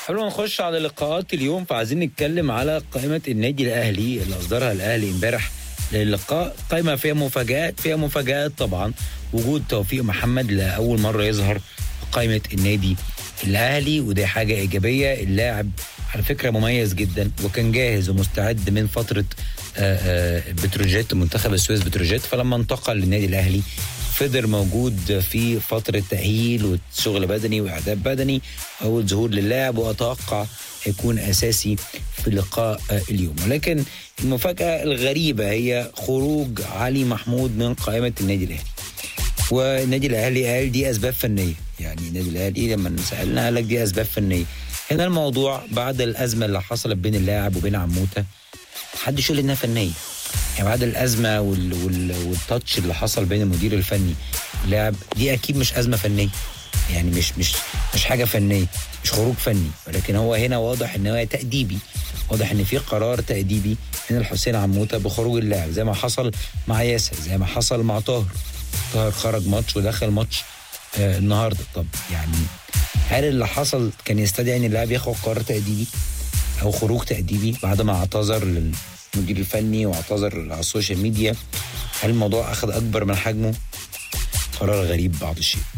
قبل ما نخش على لقاءات اليوم فعايزين نتكلم على قائمة النادي الأهلي اللي أصدرها الأهلي امبارح للقاء قائمة فيها مفاجآت فيها مفاجآت طبعا وجود توفيق محمد لأول مرة يظهر في قائمة النادي الأهلي ودي حاجة إيجابية اللاعب على فكرة مميز جدا وكان جاهز ومستعد من فترة آه، آه، بتروجيت منتخب السويس بتروجيت فلما انتقل للنادي الأهلي فضل موجود في فترة تأهيل وشغل بدني وإعداد بدني أول ظهور للاعب وأتوقع يكون أساسي في لقاء آه، اليوم ولكن المفاجأة الغريبة هي خروج علي محمود من قائمة النادي الأهلي والنادي الاهلي قال دي اسباب فنيه يعني النادي الاهلي لما سالنا قال لك دي اسباب فنيه هنا الموضوع بعد الازمه اللي حصلت بين اللاعب وبين عموته محدش يقول انها فنيه يعني بعد الازمه وال... وال... والتاتش اللي حصل بين المدير الفني واللاعب دي اكيد مش ازمه فنيه يعني مش مش مش حاجه فنيه مش خروج فني ولكن هو هنا واضح ان هو تاديبي واضح ان في قرار تاديبي من الحسين عموته بخروج اللاعب زي ما حصل مع ياسر زي ما حصل مع طاهر طاهر خرج ماتش ودخل ماتش آه النهارده طب يعني هل اللي حصل كان يستدعي ان اللاعب ياخد قرار تاديبي او خروج تاديبي بعد ما اعتذر للمدير الفني واعتذر على السوشيال ميديا هل الموضوع اخذ اكبر من حجمه قرار غريب بعض الشيء